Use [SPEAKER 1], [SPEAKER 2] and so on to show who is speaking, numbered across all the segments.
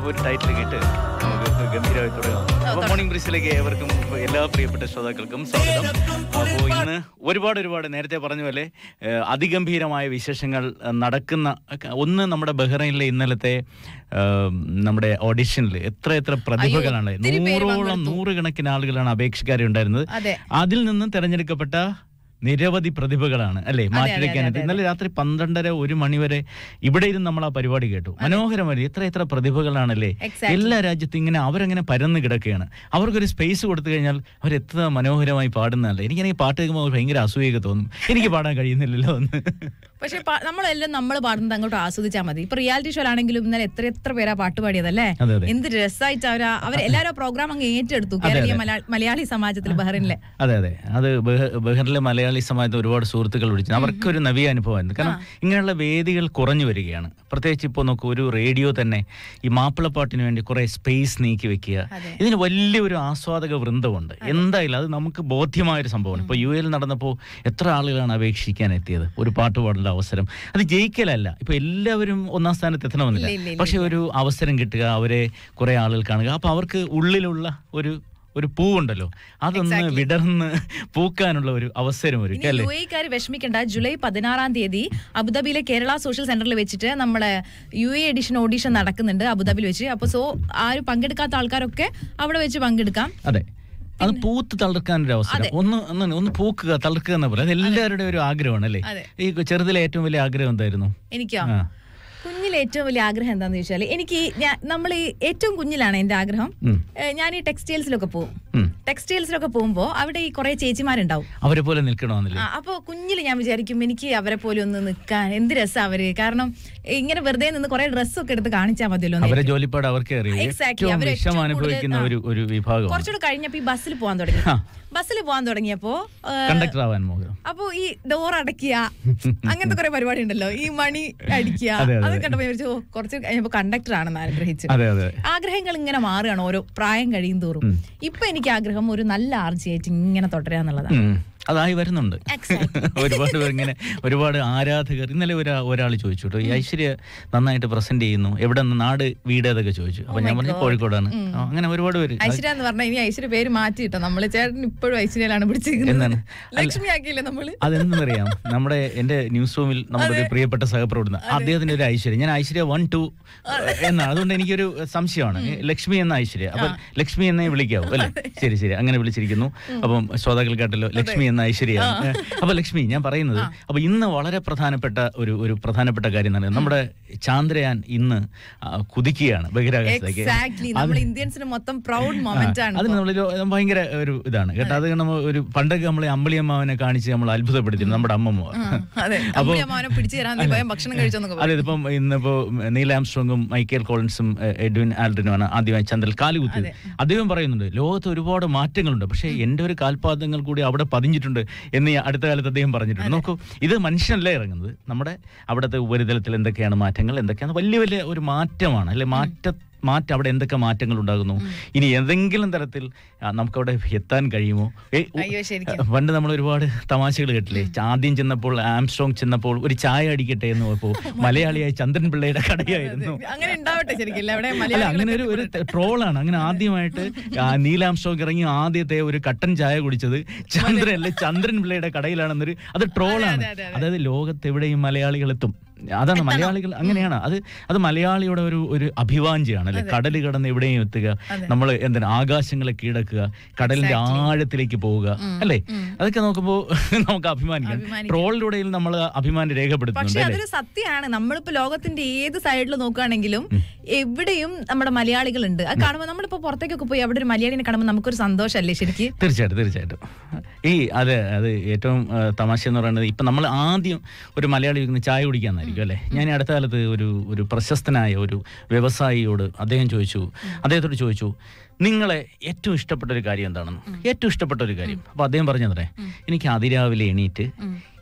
[SPEAKER 1] അപ്പോൾ ഒരു ടൈറ്റിൽ കേട്ട് നമുക്ക് ഗംഭീരമായി തുടങ്ങാം അപ്പോൾ മോർണിംഗ് ബ്രിസിലേക്ക് ഏവർക്കും എല്ലാ പ്രിയപ്പെട്ട ശ്രോതാക്കൾക്കും സ്വാഗതം അപ്പോൾ ഇന്ന് ഒരുപാട് ഒരുപാട് നേരത്തെ പറഞ്ഞ പോലെ ഏഹ്, അതിഗംഭീരമായ വിശേഷങ്ങൾ ഏഹ്, നടക്കുന്ന ഒന്ന് നമ്മുടെ ബഹ്റൈനിലെ ഇന്നലത്തെ ഏഹ്, നമ്മുടെ ഓഡിഷനിൽ എത്ര എത്ര പ്രതിഭകളാണ്
[SPEAKER 2] ഒത്തിരി പേര്
[SPEAKER 1] നൂറോളം
[SPEAKER 2] പങ്കെടുത്തു.
[SPEAKER 1] നൂറുകണക്കിന് ആളുകളാണ് അപേക്ഷക്കാരെ ഉണ്ടായിരുന്നത്
[SPEAKER 2] അതെ
[SPEAKER 1] അതിൽ നിന്നും തെരഞ്ഞെടുക്കപ്പെട്ട നിരവധി പ്രതിഭകളാണ് അല്ലേ മാറ്റിവെക്കാനായിട്ട്
[SPEAKER 2] അതെ,
[SPEAKER 1] ഇന്നലെ രാത്രി പന്ത്രണ്ടര ഒരു മണിവരെ ഇവിടെ ഇരുന്ന് നമ്മൾ ആ പരിപാടി കേട്ടു മനോഹരമായി എത്ര എത്ര പ്രതിഭകളാണല്ലേ
[SPEAKER 2] Exactly.
[SPEAKER 1] എല്ലാ രാജ്യത്തും ഇങ്ങനെ അവരങ്ങനെ പരന്ന് കിടക്കുകയാണ് അവർക്കൊരു സ്പേസ് കൊടുത്തു കഴിഞ്ഞാൽ അവർ എത്ര മനോഹരമായി പാടുന്നതല്ലേ എനിക്കാണെങ്കിൽ പാട്ട് കേൾക്കുമ്പോൾ ഭയങ്കര അസൂയൊക്കെ തോന്നും എനിക്ക് പാടാൻ കഴിയുന്നില്ലല്ലോ എന്ന്
[SPEAKER 2] പക്ഷെ പ- നമ്മളെല്ലാം നമ്മൾ പാടുന്നത് അങ്ങോട്ട് ആസ്വദിച്ചാൽ മതി ഇപ്പൊ റിയാലിറ്റി ഷോ ആണെങ്കിലും ഇന്നലെ എത്ര എത്ര പേരാ പാട്ട് പാടിയതല്ലേ
[SPEAKER 1] അതെ, അതെ.
[SPEAKER 2] എന്ത് രസമായിട്ട് അവരാ അവർ എല്ലാവരും പ്രോഗ്രാം അങ്ങ് ഏറ്റെടുത്തു കേരളീയ മലയാ- മലയാളി സമാജത്തിൽ ബഹ്റിനിലെ
[SPEAKER 1] അതെ അതെ അത് ബഹ- ബഹ്റിലെ മലയാളി സമാജത്തിൽ ഒരുപാട് സുഹൃത്തുക്കൾ വിളിച്ചു അവർക്കൊരു നവീയ അനുഭവമായിരുന്നു കാരണം ഇങ്ങനെയുള്ള വേദികൾ കുറഞ്ഞു വരികയാണ് പ്രത്യേകിച്ച് ഇപ്പോൾ നോക്കൂ ഒരു റേഡിയോ തന്നെ ഈ മാപ്പിളപ്പാട്ടിന് വേണ്ടി കുറെ സ്പേസ് നീക്കി വെക്കുക
[SPEAKER 2] അതെ.
[SPEAKER 1] ഇതിന് വലിയൊരു ആസ്വാദക വൃന്ദമുണ്ട് എന്തായാലും അത് നമുക്ക് ബോധ്യമായ ഒരു സംഭവമാണ് ഇപ്പോൾ യു എൽ നടന്നപ്പോൾ എത്ര ആളുകളാണ് അപേക്ഷിക്കാൻ എത്തിയത് ഒരു പാട്ട് പാടേണ്ട അവസരം അത് ജയിക്കലല്ല ഇപ്പൊ എല്ലാവരും ഒന്നാം സ്ഥാനത്ത് എത്തണമെന്നില്ല
[SPEAKER 2] ഇല്ല, ഇല്ല, ഇല്ല,
[SPEAKER 1] പക്ഷെ ഒരു അവസരം കിട്ടുക അവരെ കുറെ ആളുകൾ കാണുക അപ്പൊ അവർക്ക് ഉള്ളിലുള്ള ഒരു ഒരു പൂവുണ്ടല്ലോ അതൊന്ന് വിടർന്ന് പൂക്കാനുള്ള ഒരു അവസരം
[SPEAKER 2] ഇനി
[SPEAKER 1] ഒരുക്കുക അല്ലേ
[SPEAKER 2] യു എക്കാർ വിഷമിക്കേണ്ട ജൂലൈ പതിനാറാം തീയതി അബുദാബിയിലെ കേരള സോഷ്യൽ സെന്ററിൽ വെച്ചിട്ട് നമ്മുടെ യു എ എഡിഷൻ ഓഡിഷൻ നടക്കുന്നുണ്ട് അബുദാബിയിൽ വെച്ച് അപ്പൊ സോ ആരും പങ്കെടുക്കാത്ത ആൾക്കാരൊക്കെ അവിടെ വെച്ച് പങ്കെടുക്കാം
[SPEAKER 1] അതെ അത് പൂത്ത് തളിർക്കാനൊരു അവസരം ഒന്ന് ഒന്ന് ഒന്ന് പൂക്കുക തളിർക്കുക എന്ന് പറയാം അത് എല്ലാവരുടെയും ഒരു ആഗ്രഹമാണ് അല്ലേ
[SPEAKER 2] അതെ.
[SPEAKER 1] ഈ ചെറുതിലെ ഏറ്റവും വലിയ ആഗ്രഹം എന്തായിരുന്നു
[SPEAKER 2] എനിക്കോ
[SPEAKER 1] ആ.
[SPEAKER 2] കുഞ്ഞിലെ ഏറ്റവും വലിയ ആഗ്രഹം എന്താന്ന് ചോദിച്ചാൽ എനിക്ക് ഞാൻ നമ്മൾ ഈ ഏറ്റവും കുഞ്ഞിലാണ് എന്റെ ആഗ്രഹം
[SPEAKER 1] ഉം.
[SPEAKER 2] ഏഹ് ഞാൻ ഈ ടെക്സ്റ്റൈൽസിലൊക്കെ പോകും
[SPEAKER 1] ഉം.
[SPEAKER 2] ടെക്സ്റ്റൈൽസിലൊക്കെ പോകുമ്പോൾ അവിടെ ഈ കുറെ ചേച്ചിമാരുണ്ടാവും
[SPEAKER 1] അവരെ പോലെ നിൽക്കണമെന്നില്ലേ
[SPEAKER 2] ആ, അപ്പൊ കുഞ്ഞില് ഞാൻ വിചാരിക്കും എനിക്ക് അവരെ പോലെ ഒന്ന് നിൽക്കാൻ എന്ത് രസം അവര് കാരണം ഇങ്ങനെ വെറുതെ നിന്ന് കുറെ ഡ്രസ്സൊക്കെ എടുത്ത് കാണിച്ചാൽ മതിയല്ലോ എന്ന്
[SPEAKER 1] അവരെ ജോലിപ്പാട് അവർക്കേ അറിയൂ
[SPEAKER 2] Exactly.
[SPEAKER 1] ഏറ്റവും
[SPEAKER 2] അവര്
[SPEAKER 1] വിഷം
[SPEAKER 2] ഏറ്റവും
[SPEAKER 1] അനുഭവിക്കുന്ന
[SPEAKER 2] കൂടുതൽ-
[SPEAKER 1] ഒരു ഒരു വിഭാഗമാണ്
[SPEAKER 2] കുറച്ചുകൂടെ കഴിഞ്ഞപ്പോ ഈ ബസ്സിൽ പോകാൻ തുടങ്ങി
[SPEAKER 1] ആ.
[SPEAKER 2] ബസ്സിൽ പോകാൻ തുടങ്ങിയപ്പോ ഏ,
[SPEAKER 1] കണ്ടക്ടർ ആവാൻ മോഹം
[SPEAKER 2] അപ്പൊ ഈ ഡോർ അടയ്ക്കുക അങ്ങനത്തെ കുറെ പരിപാടി ഉണ്ടല്ലോ ഈ മണി അടിക്കുക
[SPEAKER 1] അതെ, അതെ,
[SPEAKER 2] അത് കണ്ടപ്പോ ഞാൻ വിചാരിച്ചു ഓ, കുറച്ച് കഴിഞ്ഞപ്പോ കണ്ടക്ടർ ആണെന്ന് ആഗ്രഹിച്ചു
[SPEAKER 1] അതെ അതെ
[SPEAKER 2] ആഗ്രഹങ്ങൾ ഇങ്ങനെ മാറുകയാണ് ഓരോ പ്രായം കഴിയും തോറും ഇപ്പൊ എനിക്ക് ആഗ്രഹം ഒരു നല്ല ആർജിയായിട്ട് ഇങ്ങനെ തുടരാന്നുള്ളതാണ്
[SPEAKER 1] ഉം. അതായി വരുന്നുണ്ട്
[SPEAKER 2] Exactly.
[SPEAKER 1] ഒരുപാട് പേർ ഇങ്ങനെ ഒരുപാട് ആരാധകർ ഇന്നലെ ഒരാ ഒരാൾ ചോദിച്ചു കേട്ടോ ഈ ഐശ്വര്യ നന്നായിട്ട് പ്രസന്റ് ചെയ്യുന്നു എവിടെ നിന്ന് നാട് വീട് അതൊക്കെ ചോദിച്ചു അപ്പൊ ഞാൻ പറഞ്ഞു കോഴിക്കോടാണ് ആ, അങ്ങനെ ഒരുപാട് പേര്
[SPEAKER 2] ഐശ്വര്യ എന്ന് പറഞ്ഞാൽ ഇനി ഐശ്വര്യ പേര് മാറ്റി കിട്ടോ നമ്മള് ചേട്ടൻ ഇപ്പോഴും ഐശ്വര്യയിലാണ് പിടിച്ചിരിക്കുന്നത്
[SPEAKER 1] എന്താണ്?
[SPEAKER 2] ലക്ഷ്മി ആക്കിയില്ലേ നമ്മള്
[SPEAKER 1] അതെന്തെന്നറിയാം നമ്മുടെ എന്റെ ന്യൂസ് റൂമിൽ നമ്മുടെ ഒരു പ്രിയപ്പെട്ട സഹപ്രവർത്തന അദ്ദേഹത്തിന്റെ ഒരു ഐശ്വര്യം ഞാൻ ഐശ്വര്യ വൺ ടു എന്നാണ് അതുകൊണ്ട് എനിക്കൊരു സംശയമാണ് ലക്ഷ്മി എന്ന ഐശ്വര്യ അപ്പൊ ലക്ഷ്മി എന്നേ വിളിക്കാവൂ അല്ലെ ശരി ശരി അങ്ങനെ വിളിച്ചിരിക്കുന്നു അപ്പം ശ്രോതാക്കൾ കേട്ടല്ലോ ലക്ഷ്മി എന്ന ഐശ്വര്യാണ് അപ്പൊ ലക്ഷ്മി ഞാൻ പറയുന്നത് അപ്പൊ ഇന്ന് വളരെ പ്രധാനപ്പെട്ട ഒരു ഒരു പ്രധാനപ്പെട്ട കാര്യം എന്ന് പറയുന്നത് നമ്മുടെ ചാന്ദ്രയാൻ ഇന്ന് ആ, കുതിക്കുകയാണ് ബഹിരാകാശത്തേക്ക്
[SPEAKER 2] എക്സാക്ട്ലി നമ്മൾ ഇന്ത്യൻസിന് മൊത്തം പ്രൗഡ് മൊമെന്റ് ആണ്
[SPEAKER 1] അതിന് നമ്മളൊരു ഭയങ്കര ഒരു ഇതാണ് കേട്ടോ അത് നമ്മൾ ഒരു പണ്ടൊക്കെ നമ്മളെ അമ്പിളിയമ്മാവനെ കാണിച്ച് നമ്മൾ അത്ഭുതപ്പെടുത്തിയിരുന്നു നമ്മുടെ അമ്മമ്മ
[SPEAKER 2] അതെ അമ്മനെ പിടിച്ചു തരാൻ നീ പോയാൽ ഭക്ഷണം കഴിച്ചോന്നൊക്കെ
[SPEAKER 1] അതെ ഇതിപ്പം ഇന്നിപ്പോ നീൽ ആംസ്ട്രോങ്ങും മൈക്കേൽ കോളിൻസും എ- എഡ്വിൻ ആൽഡ്രിനുമാണ് ആദ്യമായി ചന്ദ്രൻ കാലുകുത്തിയത് അദ്ദേഹം പറയുന്നുണ്ട് ലോകത്ത് ഒരുപാട് മാറ്റങ്ങളുണ്ട് പക്ഷേ എന്റെ ഒരു കാൽപാദങ്ങൾ കൂടി അവിടെ പതിഞ്ഞിട്ടുണ്ട് എന്ന് ഈ അടുത്ത കാലത്ത് അദ്ദേഹം പറഞ്ഞിട്ടുണ്ട് നോക്കൂ ഇത് മനുഷ്യനല്ലേ ഇറങ്ങുന്നത് നമ്മുടെ അവിടുത്തെ ഉപരിതലത്തിൽ എന്തൊക്കെയാണ് മാറ്റങ്ങൾ എന്തൊക്കെയാണ് വലിയ വലിയ ഒരു മാറ്റമാണ് അല്ലെ മാറ്റ മാറ്റം അവിടെ എന്തൊക്കെ മാറ്റങ്ങൾ ഉണ്ടാകുന്നു ഇനി ഏതെങ്കിലും തരത്തിൽ ആ, നമുക്കവിടെ എത്താൻ കഴിയുമോ ഏയ്, ഉ-
[SPEAKER 2] അയ്യോ ശരിക്കും
[SPEAKER 1] പണ്ട് നമ്മൾ ഒരുപാട് തമാശകൾ കേട്ടില്ലേ ആദ്യം ചെന്നപ്പോൾ ആംസ്ട്രോങ് ചെന്നപ്പോൾ ഒരു ചായ അടിക്കട്ടെ എന്ന് പറഞ്ഞപ്പോൾ മലയാളിയായ ചന്ദ്രൻ പിള്ളയുടെ കടയായിരുന്നു
[SPEAKER 2] അങ്ങനെ ഉണ്ടാവട്ടെ ശരിക്കും അവിടെ
[SPEAKER 1] അല്ല
[SPEAKER 2] മലയാളം
[SPEAKER 1] അങ്ങനെ ഒരു ഒരു ട്രോളാണ് അങ്ങനെ ആദ്യമായിട്ട് ആ, നീൽ ആംസ്ട്രോങ് ഇറങ്ങി ആദ്യത്തെ ഒരു കട്ടൻ ചായ കുടിച്ചത് ചന്ദ്രൻ അല്ലെ ചന്ദ്രൻ പിള്ളയുടെ കടയിലാണെന്നൊരു അത് ട്രോളാണ്
[SPEAKER 2] അതെ, അതെ,
[SPEAKER 1] അതായത് ലോകത്തെവിടെയും മലയാളികൾ എത്തും അതാണ് മലയാളികൾ അങ്ങനെയാണ് അത് അത് മലയാളിയുടെ ഒരു ഒരു അഭിവാഞ്ചിയാണ് അല്ലെ കടൽ കടന്ന് എവിടെയും എത്തുക നമ്മൾ എന്താണ് ആകാശങ്ങളെ കീഴടക്കുക കടലിന്റെ ആഴത്തിലേക്ക് പോവുക അല്ലേ അതൊക്കെ നോക്കുമ്പോൾ നമുക്ക് അഭിമാനിക്കാം
[SPEAKER 2] അഭിമാനിക്കാം.
[SPEAKER 1] ട്രോളിലൂടെയും നമ്മൾ അഭിമാനം
[SPEAKER 2] പക്ഷെ
[SPEAKER 1] രേഖപ്പെടുത്തുന്നുണ്ട് അല്ലേ
[SPEAKER 2] അതൊരു സത്യമാണ് നമ്മളിപ്പോ ലോകത്തിന്റെ ഏത് സൈഡിൽ നോക്കുകയാണെങ്കിലും എവിടെയും നമ്മുടെ മലയാളികളുണ്ട് അത് കാണുമ്പോൾ നമ്മളിപ്പോ പുറത്തേക്കൊക്കെ പോയി അവിടെ ഒരു മലയാളിനെ കാണുമ്പോൾ നമുക്കൊരു സന്തോഷമല്ലേ ശരിക്ക്
[SPEAKER 1] തീർച്ചയായിട്ടും തീർച്ചയായിട്ടും ഈ അതെ അത് ഏറ്റവും ആ, തമാശ എന്ന് പറയുന്നത് ഇപ്പം നമ്മൾ ആദ്യം ഒരു മലയാളി ഇരിക്കുന്ന ചായ കുടിക്കാന്നായിരിക്കും അല്ലേ ഞാൻ ഈ അടുത്ത കാലത്ത് ഒരു ഒരു പ്രശസ്തനായ ഒരു വ്യവസായിയോട് അദ്ദേഹം ചോദിച്ചു അദ്ദേഹത്തോട് ചോദിച്ചു നിങ്ങളെ ഏറ്റവും ഇഷ്ടപ്പെട്ട ഒരു കാര്യം എന്താണെന്ന് ഏറ്റവും ഇഷ്ടപ്പെട്ട ഒരു കാര്യം അപ്പൊ അദ്ദേഹം പറഞ്ഞതേ എനിക്ക് അതിരാവിലെ എണീറ്റ്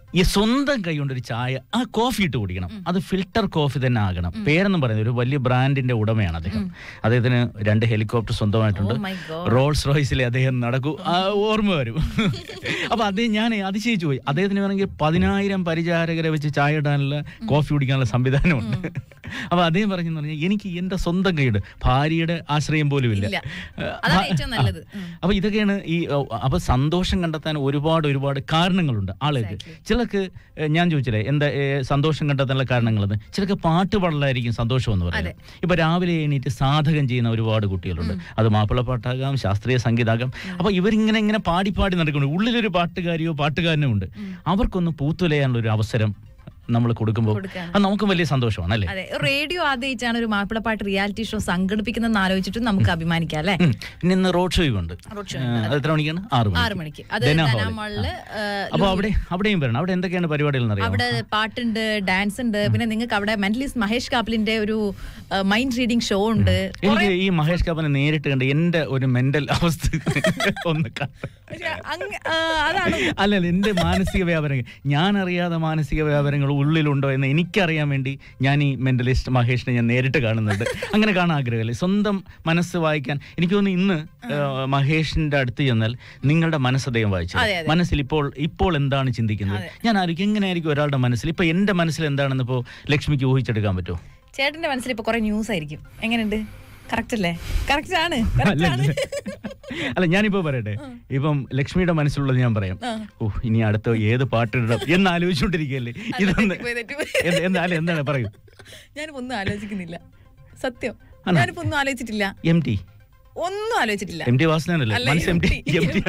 [SPEAKER 1] ഈ സ്വന്തം കൈ കൊണ്ടൊരു ചായ ആ കോഫി ഇട്ട് കുടിക്കണം അത് ഫിൽട്ടർ കോഫി തന്നെ ആകണം പേരെന്നും പറയുന്നത് ഒരു വലിയ ബ്രാൻഡിന്റെ ഉടമയാണ് അദ്ദേഹം അദ്ദേഹത്തിന് രണ്ട് ഹെലികോപ്റ്റർ സ്വന്തമായിട്ടുണ്ട്
[SPEAKER 2] Oh my God.
[SPEAKER 1] റോൾസ് റോയ്സിലെ അദ്ദേഹം നടക്കൂ ആ, ഓർമ്മ വരും അപ്പൊ അദ്ദേഹം ഞാൻ അതിശയിച്ചു പോയി അദ്ദേഹത്തിന് വേണമെങ്കിൽ പതിനായിരം പരിചാരകരെ വെച്ച് ചായ ഇടാനുള്ള കോഫി കുടിക്കാനുള്ള സംവിധാനമുണ്ട് അപ്പൊ അദ്ദേഹം പറഞ്ഞു പറഞ്ഞാൽ എനിക്ക് എന്റെ സ്വന്തം കൈയുടെ ഭാര്യയുടെ ആശ്രയം പോലും ഇല്ല
[SPEAKER 2] ഇല്ല. അതാണ് ഏറ്റവും നല്ലത്. ഉം.
[SPEAKER 1] അപ്പൊ ഇതൊക്കെയാണ് ഈ ഓ, അപ്പൊ സന്തോഷം കണ്ടെത്താൻ ഒരുപാട് ഒരുപാട് കാരണങ്ങളുണ്ട് ആളുകൾക്ക് ചിലർക്ക് ഏ, ഞാൻ ചോദിച്ചില്ലേ എന്താ ഏ, സന്തോഷം കണ്ടെത്താനുള്ള കാരണങ്ങളെന്ന് ചിലർക്ക് പാട്ട് പാടലായിരിക്കും സന്തോഷം എന്ന് പറയുന്നത് ഇപ്പൊ രാവിലെ എണീറ്റ് സാധകം ചെയ്യുന്ന ഒരുപാട് കുട്ടികളുണ്ട് അത് മാപ്പിളപ്പാട്ടാകാം ശാസ്ത്രീയ സംഗീതാകാം അപ്പൊ ഇവരിങ്ങനെ ഇങ്ങനെ പാടി പാടി നടക്കുന്നു ഉള്ളിലൊരു പാട്ടുകാരിയോ പാട്ടുകാരനോ ഉണ്ട് അവർക്കൊന്ന് പൂത്തുലയാനുള്ള ഒരു അവസരം നമ്മൾ കൊടുക്കുമ്പോൾ
[SPEAKER 2] കൊടുക്കുകയാണ്.
[SPEAKER 1] അത് നമുക്കും വലിയ സന്തോഷമാണ് അല്ലേ
[SPEAKER 2] അതെ റേഡിയോ ആദ്യമായിട്ടാണ് ഒരു മാപ്പിളപ്പാട്ട് റിയാലിറ്റി ഷോ സംഘടിപ്പിക്കുന്നതെന്ന് ആലോചിച്ചിട്ട് നമുക്ക് അഭിമാനിക്കാം അല്ലേ
[SPEAKER 1] ഉം. പിന്നെ ഇന്ന് റോഡ് ഷോയും ഉണ്ട്
[SPEAKER 2] Road show
[SPEAKER 1] അത് എത്ര മണിക്കാണ് ആറ്
[SPEAKER 2] ആറ്
[SPEAKER 1] മണിക്ക്
[SPEAKER 2] മണിക്ക് അത്
[SPEAKER 1] ധന ഹാളിൽ.
[SPEAKER 2] ധനാമാളില്
[SPEAKER 1] അപ്പൊ അവിടെ അവിടെയും വരണം അവിടെ എന്തൊക്കെയാണ് പരിപാടികൾ എന്നറിയാം
[SPEAKER 2] അവിടെ പാട്ടുണ്ട് ഡാൻസ് ഉണ്ട് പിന്നെ നിങ്ങൾക്ക് അവിടെ മെന്റലിസ്റ്റ് മഹേഷ് കാപ്പിലിന്റെ ഒരു മൈൻഡ് റീഡിംഗ് ഷോ ഉണ്ട്
[SPEAKER 1] എനിക്ക് ഈ മഹേഷ് കാപ്പനെ നേരിട്ട് കണ്ട് എന്റെ ഒരു മെന്റൽ അവസ്ഥ ഒന്ന് കാണാം.
[SPEAKER 2] പക്ഷെ അങ്ങ്, ആ, അതാണ്
[SPEAKER 1] അല്ലല്ല എന്റെ മാനസിക വ്യാപാരങ്ങൾ ഞാൻ അറിയാതെ മാനസിക വ്യാപാരങ്ങൾ ഉള്ളിലുണ്ടോ എന്ന് എനിക്കറിയാൻ വേണ്ടി ഞാൻ ഈ മെന്റലിസ്റ്റ് മഹേഷിനെ ഞാൻ നേരിട്ട് കാണുന്നുണ്ട് അങ്ങനെ കാണാൻ ആഗ്രഹമല്ലേ സ്വന്തം മനസ്സ് വായിക്കാൻ എനിക്ക് തോന്നുന്നു ഇന്ന് ആ, മഹേഷിന്റെ അടുത്ത് ചെന്നാൽ നിങ്ങളുടെ മനസ്സ് അദ്ദേഹം വായിച്ചു
[SPEAKER 2] അതെ, അതെ.
[SPEAKER 1] മനസ്സിൽ ഇപ്പോൾ ഇപ്പോൾ എന്താണ് ചിന്തിക്കുന്നത് ഞാൻ ആയിരിക്കും എങ്ങനെയായിരിക്കും ഒരാളുടെ മനസ്സിൽ ഇപ്പൊ എന്റെ മനസ്സിൽ എന്താണെന്ന് ഇപ്പോൾ ലക്ഷ്മിക്ക് ഊഹിച്ചെടുക്കാൻ പറ്റുമോ
[SPEAKER 2] ചേട്ടന്റെ മനസ്സിൽ ഇപ്പൊ കുറെ ന്യൂസ് ആയിരിക്കും എങ്ങനെയുണ്ട് കറക്റ്റ് അല്ലേ കറക്റ്റ് ആണ്
[SPEAKER 1] അല്ല
[SPEAKER 2] correct ആണ്.
[SPEAKER 1] അല്ല ഞാനിപ്പോ പറയട്ടെ ഇപ്പം ലക്ഷ്മിയുടെ മനസ്സിലുള്ളത് ഞാൻ പറയാം
[SPEAKER 2] ആ.
[SPEAKER 1] ഓ ഇനി അടുത്ത ഏത് പാട്ടിടണം എന്ന് ആലോചിച്ചുകൊണ്ടിരിക്കുകയല്ലേ ഇതൊന്ന്
[SPEAKER 2] തെറ്റിപ്പോയി, തെറ്റിപ്പോയി.
[SPEAKER 1] എന്ത്- എന്ത് അല്ല എന്താണ് പറയൂ
[SPEAKER 2] ഞാനിപ്പോ ഒന്നും ആലോചിക്കുന്നില്ല സത്യം
[SPEAKER 1] ആണോ?
[SPEAKER 2] ഞാനിപ്പോ ഒന്നും ആലോചിച്ചിട്ടില്ല
[SPEAKER 1] എം ടി
[SPEAKER 2] ഒന്നും ആലോചിച്ചിട്ടില്ല
[SPEAKER 1] എം ടി വാസനല്ലേ
[SPEAKER 2] അല്ല,
[SPEAKER 1] മനസ്സ് എം ടി എം ടി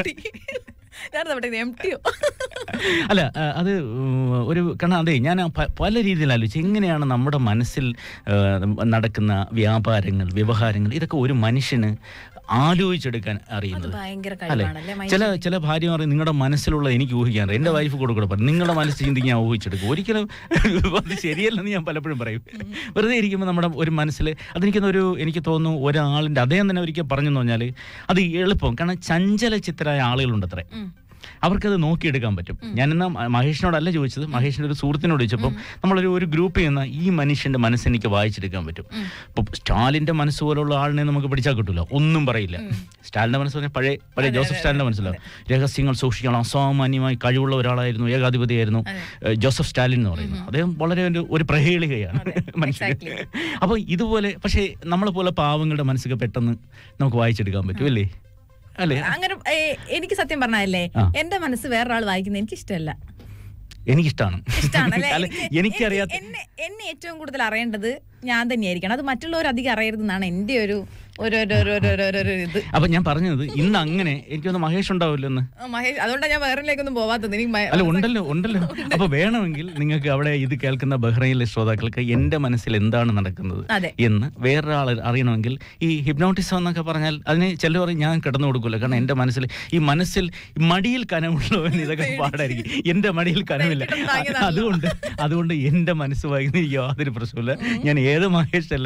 [SPEAKER 2] ഞാൻ എം ടിയോ
[SPEAKER 1] അല്ല ആ, അത് ഉം, ഒരു കാരണം അതെ ഞാൻ പ- പല രീതിയിൽ ആലോചിച്ചു എങ്ങനെയാണ് നമ്മുടെ മനസ്സിൽ ആ, നടക്കുന്ന വ്യാപാരങ്ങൾ വ്യവഹാരങ്ങൾ ഇതൊക്കെ ഒരു മനുഷ്യന് ആലോചിച്ചെടുക്കാൻ അറിയുന്നത്
[SPEAKER 2] ഭയങ്കര
[SPEAKER 1] അല്ലെ
[SPEAKER 2] കഴിവാണല്ലേ mind
[SPEAKER 1] ചില ചില ഭാര്യ പറയും നിങ്ങളുടെ മനസ്സിലുള്ള എനിക്ക് ഊഹിക്കാൻ അറിയാം എന്റെ വൈഫ് കൂടെ കൂടെ പറയും നിങ്ങളുടെ മനസ്സ് ചിന്തിക്ക് ഞാൻ ഊഹിച്ചെടുക്കും ഒരിക്കലും അത് ശരിയല്ലെന്ന് ഞാൻ പലപ്പോഴും പറയും വെറുതെ ഇരിക്കുമ്പോൾ നമ്മുടെ ഒരു മനസ്സിൽ അതെനിക്കുന്ന ഒരു എനിക്ക് തോന്നുന്നു ഒരാളിന്റെ അദ്ദേഹം തന്നെ ഒരിക്കൽ പറഞ്ഞെന്ന് പറഞ്ഞാൽ അത് എളുപ്പം കാരണം ചഞ്ചല ചിത്തരായ ആളുകളുണ്ട് അത്രേ
[SPEAKER 2] ഉം.
[SPEAKER 1] അവർക്കത് നോക്കിയെടുക്കാൻ പറ്റും ഞാനിന്ന് മഹേഷിനോടല്ല ചോദിച്ചത് മഹേഷിന്റെ ഒരു സുഹൃത്തിനോട് ചോദിച്ചപ്പോൾ നമ്മളൊരു ഒരു ഗ്രൂപ്പിൽ നിന്ന് ഈ മനുഷ്യന്റെ മനസ്സ് എനിക്ക് വായിച്ചെടുക്കാൻ പറ്റും ഇപ്പൊ സ്റ്റാലിന്റെ മനസ്സ് പോലുള്ള ആളിനെ നമുക്ക് പിടിച്ചാൽ കിട്ടില്ല ഒന്നും പറയില്ല സ്റ്റാലിന്റെ മനസ്സ് പറഞ്ഞാൽ പഴയ പഴയ ജോസഫ് സ്റ്റാലിന്റെ മനസ്സിലോ രഹസ്യങ്ങൾ സൂക്ഷിക്കണം അസാമാന്യമായി കഴിവുള്ള ഒരാളായിരുന്നു ഏകാധിപതിയായിരുന്നു ഏഹ് ജോസഫ് സ്റ്റാലിൻ എന്ന് പറയുന്നത് അദ്ദേഹം വളരെ ഒരു ഒരു പ്രഹേളികയാണ് മനുഷ്യൻ
[SPEAKER 2] exactly.
[SPEAKER 1] അപ്പൊ ഇതുപോലെ പക്ഷേ നമ്മളെ പോലെ പാവങ്ങളുടെ മനസ്സൊക്കെ പെട്ടെന്ന് നമുക്ക് വായിച്ചെടുക്കാൻ പറ്റും അല്ലേ അല്ലേ
[SPEAKER 2] അങ്ങനെ ഏ, എനിക്ക് സത്യം പറഞ്ഞല്ലേ
[SPEAKER 1] ആ.
[SPEAKER 2] എന്റെ മനസ്സ് വേറൊരാൾ വായിക്കുന്നത് എനിക്ക് ഇഷ്ടമല്ല
[SPEAKER 1] എനിക്കിഷ്ടമാണ്
[SPEAKER 2] ഇഷ്ടമാണല്ലേ
[SPEAKER 1] അല്ല
[SPEAKER 2] എനിക്ക്
[SPEAKER 1] എനിക്കറിയാത്ത
[SPEAKER 2] എന്നെ എന്നെ ഏറ്റവും കൂടുതൽ അറിയേണ്ടത് ഞാൻ തന്നെയായിരിക്കണം അത് മറ്റുള്ളവർ അധികം അറിയരുതെന്നാണ് എന്റെ ഒരു ഒരു ഒരു ഒരു ഒരു ഒരു- ഒരു- ഒരു ഇത്
[SPEAKER 1] അപ്പൊ ഞാൻ പറഞ്ഞത് ഇന്ന് അങ്ങനെ എനിക്കൊന്ന് മഹേഷ് ഉണ്ടാവില്ല എന്ന്
[SPEAKER 2] ആ, മഹേഷ് അതുകൊണ്ടാണ് ഞാൻ വേറെലേക്കൊന്നും പോവാത്തത് എനിക്ക് മ-
[SPEAKER 1] അല്ല ഉണ്ടല്ലോ ഉണ്ടല്ലോ അപ്പൊ വേണമെങ്കിൽ നിങ്ങൾക്ക് അവിടെ ഇത് കേൾക്കുന്ന ബഹ്റൈനിലെ ശ്രോതാക്കൾക്ക് എന്റെ മനസ്സിൽ എന്താണ് നടക്കുന്നത്
[SPEAKER 2] അതെ.
[SPEAKER 1] എന്ന് വേറൊരാൾ അറിയണമെങ്കിൽ ഈ ഹിപ്നോട്ടിസം എന്നൊക്കെ പറഞ്ഞാൽ അതിന് ചിലർ പറയും ഞാൻ കിടന്നു കൊടുക്കില്ല കാരണം എന്റെ മനസ്സിൽ ഈ മനസ്സിൽ മടിയിൽ കനമുള്ളവൻ ഇതൊക്കെ പാടായിരിക്കും എന്റെ മടിയിൽ കനമില്ല
[SPEAKER 2] കിടന്ന് താങ്ങിയതാണല്ലോ.
[SPEAKER 1] അതുകൊണ്ട് അതുകൊണ്ട് എന്റെ മനസ്സ് വായിക്കുന്ന യാതൊരു പ്രശ്നമില്ല ഞാൻ ഏത് മഹേഷല്ല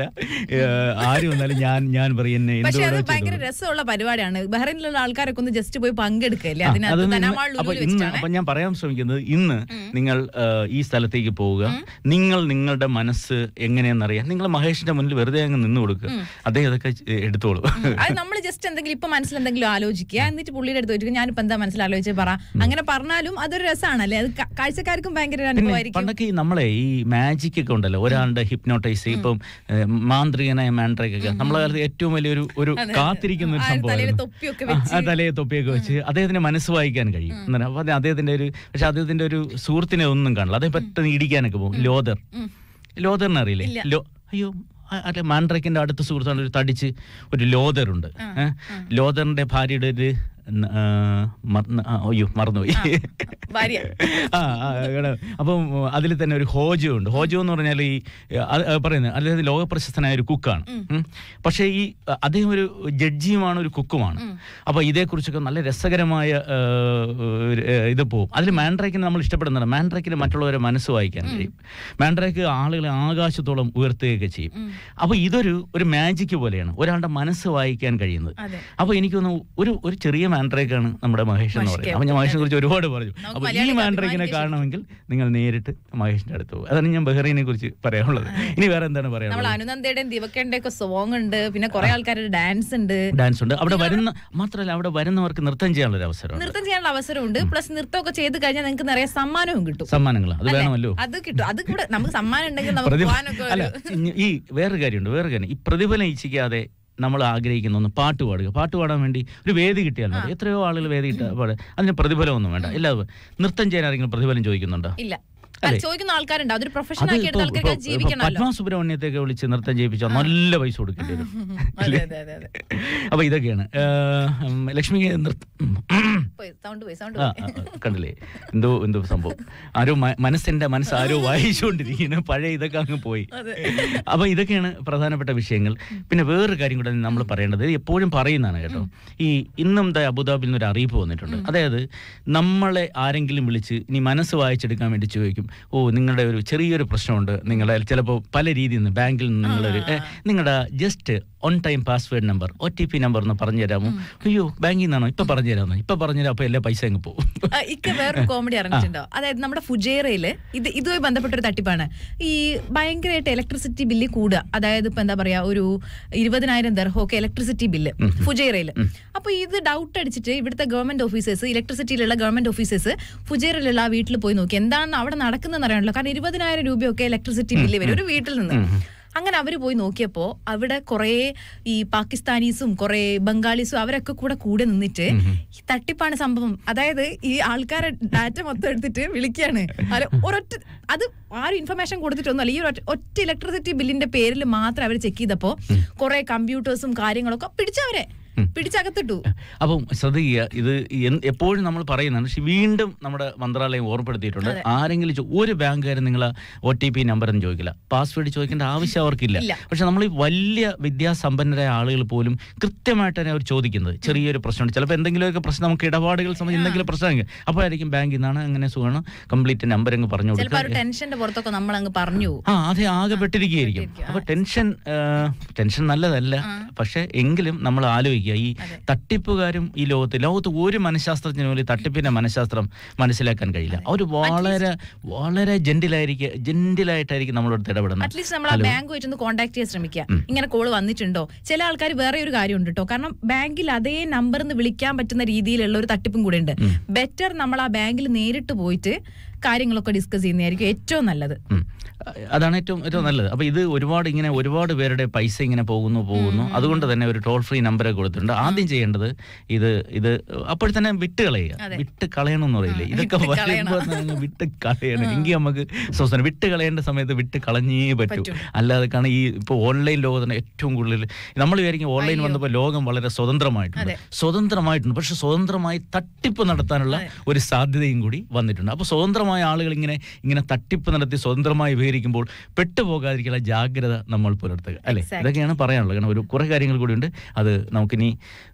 [SPEAKER 1] ആരും വന്നാലും ഞാൻ ഞാൻ പറയും എന്നെ
[SPEAKER 2] പക്ഷെ അത്
[SPEAKER 1] എന്തുകൊണ്ടോ
[SPEAKER 2] ഭയങ്കര
[SPEAKER 1] ചെയ്തോളൂ.
[SPEAKER 2] രസമുള്ള പരിപാടിയാണ് ബഹ്റൈനിലുള്ള ആൾക്കാരൊക്കെ ഒന്ന് ജസ്റ്റ് പോയി പങ്കെടുക്കല്ലേ
[SPEAKER 1] ആ,
[SPEAKER 2] അതിനകത്ത്
[SPEAKER 1] അത് നിങ്ങൾ-
[SPEAKER 2] ധനമാൾ
[SPEAKER 1] അപ്പൊ
[SPEAKER 2] ലുലുവിൽ
[SPEAKER 1] ഇന്ന്
[SPEAKER 2] വെച്ചിട്ടാണ്
[SPEAKER 1] അപ്പൊ ഞാൻ പറയാൻ ശ്രമിക്കുന്നത് ഇന്ന് നിങ്ങൾ ആ, ഈ സ്ഥലത്തേക്ക് പോവുക നിങ്ങൾ നിങ്ങളുടെ മനസ്സ് എങ്ങനെയെന്നറിയാം നിങ്ങൾ മഹേഷിന്റെ മുന്നിൽ വെറുതെ അങ്ങ് നിന്ന് കൊടുക്കുക അദ്ദേഹം ഇതൊക്കെ ചെ- എടുത്തോളൂ
[SPEAKER 2] അത് നമ്മൾ ജസ്റ്റ് എന്തെങ്കിലും ഇപ്പൊ മനസ്സിൽ എന്തെങ്കിലും ആലോചിക്കുക എന്നിട്ട് പുള്ളിയുടെ അടുത്ത് ചോദിക്കും ഞാനിപ്പോ എന്താ മനസ്സിൽ ആലോചിച്ച് പറ അങ്ങനെ പറഞ്ഞാലും അതൊരു രസമാണല്ലേ അത് ക- കാഴ്ചക്കാർക്കും ഭയങ്കര ഒരു
[SPEAKER 1] പിന്നെ
[SPEAKER 2] അനുഭവമായിരിക്കും
[SPEAKER 1] പണ്ടൊക്കെ ഈ നമ്മളെ ഈ മാജിക് ഒക്കെ ഉണ്ടല്ലോ ഒരാളുടെ ഹിപ്നോട്ടൈസ് ഇപ്പം ഏ, മാന്ത്രികനായ മാൻഡ്രേക്ക് ഒക്കെ നമ്മളെ കാലത്ത് ഏറ്റവും വലിയൊരു ഒരു കാത്തിരിക്കുന്ന ഒരു
[SPEAKER 2] ആ, തലയിൽ
[SPEAKER 1] സംഭവമായിരുന്നു
[SPEAKER 2] തൊപ്പിയൊക്കെ
[SPEAKER 1] ആ, ആ തലയെ തൊപ്പിയൊക്കെ വെച്ച് അദ്ദേഹത്തിന് മനസ്സ് വായിക്കാൻ കഴിയും എന്നാ, അപ്പൊ അത് അദ്ദേഹത്തിന്റെ ഒരു പക്ഷെ അദ്ദേഹത്തിന്റെ ഒരു സുഹൃത്തിനെ ഒന്നും കാണില്ല അദ്ദേഹം പെട്ടെന്ന് ഇടിക്കാനൊക്കെ പോകും ലോദർ
[SPEAKER 2] ഉം.
[SPEAKER 1] ലോദറിനെ അറിയില്ലേ ലോ അയ്യോ ആ, അല്ലെ മാൻഡ്രക്കിന്റെ അടുത്ത സുഹൃത്താണ് ഒരു തടിച്ച് ഒരു ലോദർ ഉണ്ട് ഏഹ് ലോദറിന്റെ ഭാര്യയുടെ ഒരു ന- ആ, മറന്ന്- ആ, അയ്യോ മറന്നുപോയി
[SPEAKER 2] ഭാര്യ
[SPEAKER 1] ആ ആ, എടാ, അപ്പം അതിൽ തന്നെ ഒരു ഹോജോ ഉണ്ട് ഹോജോ എന്ന് പറഞ്ഞാൽ ഈ അത് അത് പറയുന്നത് അദ്ദേഹം ലോകപ്രശസ്തനായ ഒരു കുക്കാണ് ഉം. പക്ഷേ ഈ അ, അദ്ദേഹം ഒരു ജഡ്ജിയുമാണ് ഒരു കുക്കുമാണ് അപ്പൊ ഇതേക്കുറിച്ചൊക്കെ നല്ല രസകരമായ ആ, ഒരു, ആ, ഇത് പോകും അതിൽ മാൻഡ്രേക്കിനെ നമ്മൾ ഇഷ്ടപ്പെടുന്നതാണ് മാൻഡ്രേക്കിന് മറ്റുള്ളവരെ മനസ്സ് വായിക്കാൻ കഴിയും മാൻഡ്രേക്ക് ആളുകളെ ആകാശത്തോളം ഉയർത്തുകയൊക്കെ ചെയ്യും അപ്പൊ ഇതൊരു ഒരു മാജിക് പോലെയാണ് ഒരാളുടെ മനസ്സ് വായിക്കാൻ കഴിയുന്നത്
[SPEAKER 2] അതെ
[SPEAKER 1] അപ്പൊ എനിക്ക് തോന്നുന്നു ഒരു ഒരു ചെറിയ മാൻഡ്രേക്കാണ് നമ്മുടെ മഹേഷ് എന്ന് പറയുന്നത് അപ്പൊ ഞാൻ മഹേഷിനെ കുറിച്ച് ഒരുപാട് പറഞ്ഞു
[SPEAKER 2] നമുക്ക്
[SPEAKER 1] അപ്പൊ ഈ
[SPEAKER 2] മലയാളികൾക്ക്
[SPEAKER 1] മാൻഡ്രേക്കിനെ
[SPEAKER 2] അഭിമാനിക്കാൻ
[SPEAKER 1] കാണണമെങ്കിൽ നിങ്ങൾ നേരിട്ട് മഹേഷിന്റെ അടുത്ത് പോകും അതാണ് ഞാൻ ബഹ്റൈനെ കുറിച്ച് പറയാനുള്ളത് ഇനി വേറെ എന്താണ്
[SPEAKER 2] നമ്മൾ
[SPEAKER 1] പറയാനുള്ളത്
[SPEAKER 2] അനുനന്ദയുടെയും ദിവക്കേന്റെ ഒക്കെ സോങ് ഉണ്ട് പിന്നെ കുറെ ആൾക്കാരുടെ ഡാൻസ് ഉണ്ട്
[SPEAKER 1] ഡാൻസ് ഉണ്ട് അവിടെ വരുന്ന മാത്രമല്ല അവിടെ വരുന്നവർക്ക് നൃത്തം ചെയ്യാനുള്ള ഒരു അവസരമുണ്ട്
[SPEAKER 2] നൃത്തം ചെയ്യാനുള്ള അവസരമുണ്ട് പ്ലസ് നൃത്തമൊക്കെ ചെയ്ത് കഴിഞ്ഞാൽ നിങ്ങൾക്ക് നിറയെ സമ്മാനവും കിട്ടും
[SPEAKER 1] സമ്മാനങ്ങൾ അത് വേണമല്ലോ
[SPEAKER 2] അത് കിട്ടും അത് കൂടെ നമുക്ക് സമ്മാനം ഉണ്ടെങ്കിൽ നമുക്ക്
[SPEAKER 1] പ്രതിഫ-
[SPEAKER 2] പോകാനൊക്കെ
[SPEAKER 1] അല്ല
[SPEAKER 2] ഒരു
[SPEAKER 1] ഇ- ഈ വേറൊരു കാര്യമുണ്ട് വേറൊരു കാര്യം ഈ പ്രതിഫലം ഇച്ഛിക്കാതെ നമ്മൾ ആഗ്രഹിക്കുന്ന ഒന്ന് പാട്ട് പാടുക പാട്ട് പാടാൻ വേണ്ടി ഒരു വേദി കിട്ടിയാൽ മതി എത്രയോ ആളുകൾ വേദി കിട്ടാ പാടുക അതിന് പ്രതിഫലമൊന്നും വേണ്ട എല്ലാവരും നൃത്തം ചെയ്യാൻ ആരെങ്കിലും പ്രതിഫലം ചോദിക്കുന്നുണ്ടോ
[SPEAKER 2] ഇല്ല അല്ല, ചോദിക്കുന്ന ആൾക്കാരുണ്ട് അതൊരു പ്രൊഫഷൻ
[SPEAKER 1] അത്
[SPEAKER 2] ആക്കി
[SPEAKER 1] ഇപ്പൊ-
[SPEAKER 2] എടുത്ത
[SPEAKER 1] ഇപ്പൊ-
[SPEAKER 2] ആൾക്കാർക്ക്
[SPEAKER 1] ഇപ്പൊ
[SPEAKER 2] ജീവിക്കണമല്ലോ
[SPEAKER 1] പത്മ സുബ്രഹ്മണ്യത്തെയൊക്കെ വിളിച്ച് നൃത്തം ചെയ്യിപ്പിച്ചാൽ നല്ല പൈസ കൊടുക്കേണ്ടി വരും
[SPEAKER 2] അതെ അതെ അതെ അതെ
[SPEAKER 1] അപ്പൊ ഇതൊക്കെയാണ് ഏഹ്, ഉം, ലക്ഷ്മിക്ക് നൃത്തം
[SPEAKER 2] പോയി സൗണ്ട് പോയി സൗണ്ട്
[SPEAKER 1] ആ,
[SPEAKER 2] പോയി
[SPEAKER 1] ആ, ആ, കണ്ടില്ലേ എന്തോ എന്തോ സംഭവം ആരോ മ- മനസ്സിന്റെ മനസ്സ് ആരോ വായിച്ചുകൊണ്ടിരിക്കുന്നു പഴയ ഇതൊക്കെ അങ്ങ് പോയി
[SPEAKER 2] അതെ.
[SPEAKER 1] അപ്പൊ ഇതൊക്കെയാണ് പ്രധാനപ്പെട്ട വിഷയങ്ങൾ പിന്നെ വേറൊരു കാര്യം കൂടെ നമ്മൾ പറയേണ്ടത് ഇത് എപ്പോഴും പറയുന്നതാണ് കേട്ടോ ഈ ഇന്നും ദാ അബുദാബിയിൽ നിന്ന് ഒരു അറിയിപ്പ് വന്നിട്ടുണ്ട് അതായത് നമ്മളെ ആരെങ്കിലും വിളിച്ച് ഇനി മനസ്സ് വായിച്ചെടുക്കാൻ വേണ്ടി ചോദിക്കും ഓ നിങ്ങളുടെ ഒരു ചെറിയൊരു പ്രശ്നമുണ്ട് നിങ്ങളുടെ ചിലപ്പോൾ പല രീതിയിൽ നിന്ന് ബാങ്കിൽ നിന്ന് നിങ്ങളൊരു ഏ, നിങ്ങളുടെ just on time password number O T P number ഒന്ന് പറഞ്ഞു തരാമോ അയ്യോ ബാങ്കിൽ നിന്നാണോ ഇപ്പൊ പറഞ്ഞു തരാമോ ഇപ്പൊ പറഞ്ഞു തരാം അപ്പൊ എല്ലാ പൈസ അങ്ങ് പോകും
[SPEAKER 2] ആ, ഇക്ക വേറൊരു കോമഡി അറിഞ്ഞിട്ടുണ്ടോ അതായത് നമ്മുടെ ഫുജേറയില് ഇത് ഇതുമായി ബന്ധപ്പെട്ട ഒരു തട്ടിപ്പാണ് ഈ ഭയങ്കരമായിട്ട് ഇലക്ട്രിസിറ്റി ബില്ല് കൂടുക അതായത് ഇപ്പൊ എന്താ പറയാ ഒരു ഇരുപതിനായിരം ദർഹമൊക്കെ ഇലക്ട്രിസിറ്റി ബില്ല് ഫുജേറയില് അപ്പൊ ഇത് ഡൗട്ട് അടിച്ചിട്ട് ഇവിടുത്തെ ഗവൺമെന്റ് ഓഫീസേഴ്സ് ഇലക്ട്രിസിറ്റിയിലുള്ള ഗവൺമെന്റ് ഓഫീസേഴ്സ് ഫുജേറയിലുള്ള ആ വീട്ടിൽ പോയി നോക്കി എന്താണ് അവിടെ നടക്കുന്നതെന്ന് അറിയാണല്ലോ കാരണം ഇരുപതിനായിരം രൂപയൊക്കെ ഇലക്ട്രിസിറ്റി ബില്ല് വരും ഒരു വീട്ടിൽ നിന്ന് അങ്ങനെ അവർ പോയി നോക്കിയപ്പോൾ അവിടെ കുറേ ഈ പാകിസ്ഥാനീസും കുറേ ബംഗാളീസും അവരൊക്കെ കൂടെ കൂടെ നിന്നിട്ട് ഈ തട്ടിപ്പാണ് സംഭവം അതായത് ഈ ആൾക്കാരെ ഡാറ്റ മൊത്തം എടുത്തിട്ട് വിളിക്കുകയാണ് അല്ല ഒരൊറ്റ അത് ആരും ഇൻഫർമേഷൻ കൊടുത്തിട്ടൊന്നുമല്ല ഈ ഒരു ഒറ്റ- ഒറ്റ ഇലക്ട്രിസിറ്റി ബില്ലിന്റെ പേരിൽ മാത്രം അവർ ചെക്ക് ചെയ്തപ്പോ കുറെ കമ്പ്യൂട്ടേഴ്സും കാര്യങ്ങളൊക്കെ പിടിച്ചവരെ പിടിച്ചകത്തിട്ടു
[SPEAKER 1] അപ്പം ശ്രദ്ധിക്കുക ഇത് എന്ത് എപ്പോഴും നമ്മൾ പറയുന്നതാണ് പക്ഷെ വീണ്ടും നമ്മുടെ മന്ത്രാലയം ഓർമ്മപ്പെടുത്തിയിട്ടുണ്ട് ആരെങ്കിലും ചോ- ഒരു ബാങ്കുകാരും നിങ്ങൾ ഒ ടി പി നമ്പർ ഒന്നും ചോദിക്കില്ല പാസ്വേഡ് ചോദിക്കേണ്ട ആവശ്യം അവർക്കില്ല
[SPEAKER 2] ഇല്ല.
[SPEAKER 1] പക്ഷെ നമ്മൾ ഈ വലിയ വിദ്യാസമ്പന്നരായ ആളുകൾ പോലും കൃത്യമായിട്ട് തന്നെ അവർ ചോദിക്കുന്നത് ചെറിയൊരു പ്രശ്നമുണ്ട് ചിലപ്പോൾ എന്തെങ്കിലുമൊക്കെ പ്രശ്നം നമുക്ക് ഇടപാടുകൾ സംബന്ധിച്ച് എന്തെങ്കിലും പ്രശ്നമെങ്കിൽ അപ്പോഴായിരിക്കും ബാങ്കിൽ നിന്നാണ് അങ്ങനെ സുഖമാണ് കംപ്ലീറ്റ് നമ്പർ അങ്ങ് പറഞ്ഞു
[SPEAKER 2] ചിലപ്പോ
[SPEAKER 1] കൊടുക്കുക
[SPEAKER 2] ഒരു ടെൻഷന്റെ പുറത്തൊക്കെ നമ്മൾ അങ്ങ് പറഞ്ഞു പോകും.
[SPEAKER 1] ആ അതെ ആകെ പെട്ടിരിക്കുകയായിരിക്കും അപ്പൊ ടെൻഷൻ ആ, ടെൻഷൻ നല്ലതല്ല പക്ഷെ എങ്കിലും നമ്മൾ ആലോചിക്കുക ഈ തട്ടിപ്പുകാരും ഈ ലോകത്ത് ലോകത്ത് ഒരു മനഃശാസ്ത്രജ്ഞനും പോലും ഈ തട്ടിപ്പിന്റെ മനഃശാസ്ത്രം മനസ്സിലാക്കാൻ കഴിയില്ല അവർ വളരെ വളരെ ജെന്റിലായിരിക്കും ജെന്റിലായിട്ടായിരിക്കും നമ്മളോട് ഇടപെടുന്നത്
[SPEAKER 2] അറ്റ്ലീസ്റ്റ് നമ്മൾ ആ ബാങ്ക് വെച്ചൊന്ന് കോൺടാക്ട് ചെയ്യാൻ ശ്രമിക്കുക ഇങ്ങനെ കോള് വന്നിട്ടുണ്ടോ ചില ആൾക്കാർ വേറെ ഒരു കാര്യമുണ്ട് കേട്ടോ കാരണം ബാങ്കിൽ അതേ നമ്പറിന്ന് വിളിക്കാൻ പറ്റുന്ന രീതിയിലുള്ള ഒരു തട്ടിപ്പും കൂടെ ഉണ്ട് ബെറ്റർ നമ്മൾ ആ ബാങ്കിൽ നേരിട്ട് പോയിട്ട് കാര്യങ്ങളൊക്കെ ഡിസ്കസ് ചെയ്യുന്നതായിരിക്കും ഏറ്റവും നല്ലത്
[SPEAKER 1] ഉം. അതാണ് ഏറ്റവും ഏറ്റവും നല്ലത് അപ്പൊ ഇത് ഒരുപാട് ഇങ്ങനെ ഒരുപാട് പേരുടെ പൈസ ഇങ്ങനെ പോകുന്നു പോകുന്നു അതുകൊണ്ട് തന്നെ ഒരു ടോൾ ഫ്രീ നമ്പർ കൊടുത്തിട്ടുണ്ട് ആദ്യം ചെയ്യേണ്ടത് ഇത് ഇത് അപ്പോൾ തന്നെ വിട്ട് കളയുക വിട്ട് കളയണം എന്ന് പറയില്ലേ ഇതൊക്കെ
[SPEAKER 2] വിട്ട് കളയണം.
[SPEAKER 1] വരുമ്പോൾ തന്നെ വിട്ട് കളയണം എങ്കിൽ നമുക്ക് സ്വസ്ഥനം വിട്ട് കളയേണ്ട സമയത്ത് വിട്ട് കളഞ്ഞേ പറ്റൂ
[SPEAKER 2] പറ്റും.
[SPEAKER 1] അല്ലാതെ കാരണം ഈ ഇപ്പോൾ ഓൺലൈൻ ലോകത്തിന് ഏറ്റവും കൂടുതൽ നമ്മൾ വിചാരിക്കും ഓൺലൈൻ വന്നപ്പോൾ ലോകം വളരെ സ്വതന്ത്രമായിട്ടുണ്ട് സ്വതന്ത്രമായിട്ടുണ്ട് പക്ഷെ സ്വതന്ത്രമായി തട്ടിപ്പ് നടത്താനുള്ള ഒരു സാധ്യതയും കൂടി വന്നിട്ടുണ്ട് അപ്പോൾ സ്വതന്ത്രമായ ആളുകൾ ഇങ്ങനെ ഇങ്ങനെ തട്ടിപ്പ് നടത്തി സ്വതന്ത്രമായി വിവരിക്കുമ്പോൾ പെട്ടുപോകാതിരിക്കാനുള്ള ജാഗ്രത നമ്മൾ പുലർത്തുക അല്ലെ
[SPEAKER 2] Exactly.
[SPEAKER 1] ഇതൊക്കെയാണ് പറയാനുള്ളത് കാരണം ഒരു കുറെ കാര്യങ്ങൾ കൂടി ഉണ്ട് അത് നമുക്കിനി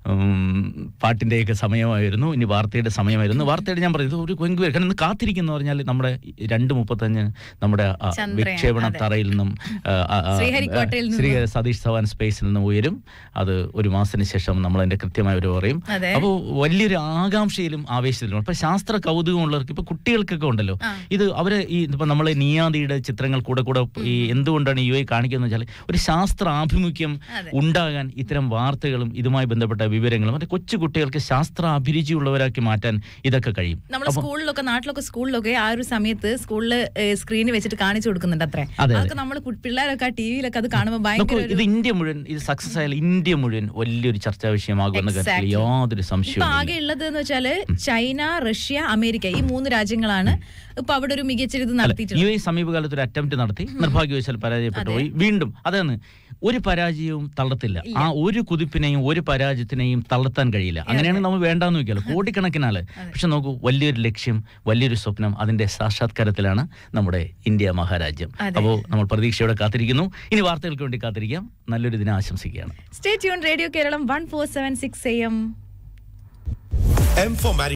[SPEAKER 1] ഉം, പാട്ടിന്റെയൊക്കെ സമയമായിരുന്നു ഇനി വാർത്തയുടെ സമയമായിരുന്നു വാർത്തയുടെ ഞാൻ പറയുന്നത് ഒരു കൊങ്കു കാരണം ഇന്ന് കാത്തിരിക്കുന്ന പറഞ്ഞാൽ നമ്മുടെ രണ്ട് മുപ്പത്തഞ്ച് നമ്മുടെ ആ,
[SPEAKER 2] ചന്ദ്രയാൻ,
[SPEAKER 1] വിക്ഷേപണ
[SPEAKER 2] അതെ.
[SPEAKER 1] തറയിൽ നിന്നും ആ, ആ, ആ,
[SPEAKER 2] ശ്രീഹരിക്കോട്ടയിൽ നിന്നും.
[SPEAKER 1] ശ്രീ സതീഷ് ധവാൻ സ്പേസിൽ നിന്ന് ഉയരും അത് ഒരു മാസത്തിന് ശേഷം നമ്മൾ അതിന്റെ കൃത്യമായ ഒരു പറയും
[SPEAKER 2] അതെ.
[SPEAKER 1] അപ്പോൾ വലിയൊരു ആകാംക്ഷയിലും ആവേശത്തിലും ഇപ്പൊ ശാസ്ത്ര കൗതുകമുള്ളവർക്ക് ഇപ്പൊ കുട്ടികൾക്കൊക്കെ ഉണ്ടല്ലോ ഇത് അവര് ഈ ഇപ്പൊ നമ്മൾ നിയാദിയുടെ ചിത്രങ്ങൾ കൂടെ കൂടെ ഈ എന്തുകൊണ്ടാണ് യു ഐ കാണിക്കുന്നത് വെച്ചാൽ ഒരു ശാസ്ത്ര ആഭിമുഖ്യം
[SPEAKER 2] അതെ.
[SPEAKER 1] ഉണ്ടാകാൻ ഇത്തരം വാർത്തകളും ഇതുമായി ബന്ധപ്പെട്ട വിവരങ്ങളും മറ്റേ കൊച്ചു കുട്ടികൾക്ക് ശാസ്ത്ര അഭിരുചിയുള്ളവരാക്കി മാറ്റാൻ ഇതൊക്കെ കഴിയും
[SPEAKER 2] നമ്മുടെ സ്കൂളിലൊക്കെ നാട്ടിലൊക്കെ സ്കൂളിലൊക്കെ ആ ഒരു സമയത്ത് സ്കൂളിൽ സ്ക്രീനിൽ വെച്ചിട്ട് കാണിച്ചു കൊടുക്കുന്നുണ്ട് അത്രേ
[SPEAKER 1] അതെ.
[SPEAKER 2] അതൊക്കെ നമ്മൾ പിള്ളേരൊക്കെ ആ ടി വിയിലൊക്കെ അത് കാണുമ്പോൾ ഭയങ്കര
[SPEAKER 1] നോക്കൂ
[SPEAKER 2] ഒരു
[SPEAKER 1] ഇത് ഇന്ത്യ മുഴുവൻ ഇത് സക്സസ് ആയാൽ ഇന്ത്യ മുഴുവൻ വലിയൊരു ചർച്ചാ വിഷയമാകുമെന്ന കാര്യത്തിൽ
[SPEAKER 2] Exactly.
[SPEAKER 1] യാതൊരു
[SPEAKER 2] ഇപ്പൊ
[SPEAKER 1] സംശയവും
[SPEAKER 2] ആകെ ഉള്ളത് എന്ന് വെച്ചാല് ചൈന റഷ്യ അമേരിക്ക ഈ മൂന്ന് രാജ്യങ്ങളാണ് ഇപ്പൊ അവിടെ ഒരു മികച്ച ഇത്
[SPEAKER 1] യു
[SPEAKER 2] നടത്തിയിട്ടുള്ളത്
[SPEAKER 1] എ സമീപകാലത്ത് ഒരു അറ്റംപ്റ്റ് നടത്തി നിർഭാഗ്യവശാൽ പരാജയപ്പെട്ടു പോയി വീണ്ടും അതാണ് ഒരു പരാജയവും തള്ളത്തില്ല ആ ഒരു കുതിപ്പിനെയും ഒരു പരാജയത്തിനെയും തളർത്താൻ കഴിയില്ല അങ്ങനെയാണെങ്കിൽ നമ്മൾ വേണ്ടാന്ന് നോക്കിയാലോ കോടിക്കണക്കിനാള് പക്ഷെ നോക്കൂ വലിയൊരു ലക്ഷ്യം വലിയൊരു സ്വപ്നം അതിന്റെ സാക്ഷാത്കാരത്തിലാണ് നമ്മുടെ ഇന്ത്യ മഹാരാജ്യം
[SPEAKER 2] അതെ.
[SPEAKER 1] അപ്പോൾ നമ്മൾ പ്രതീക്ഷയോടെ കാത്തിരിക്കുന്നു ഇനി വാർത്തകൾക്ക് വേണ്ടി കാത്തിരിക്കാം നല്ലൊരു ദിനം ആശംസിക്കുകയാണ്
[SPEAKER 2] stay tune radio Keralam one four seven six M
[SPEAKER 3] M for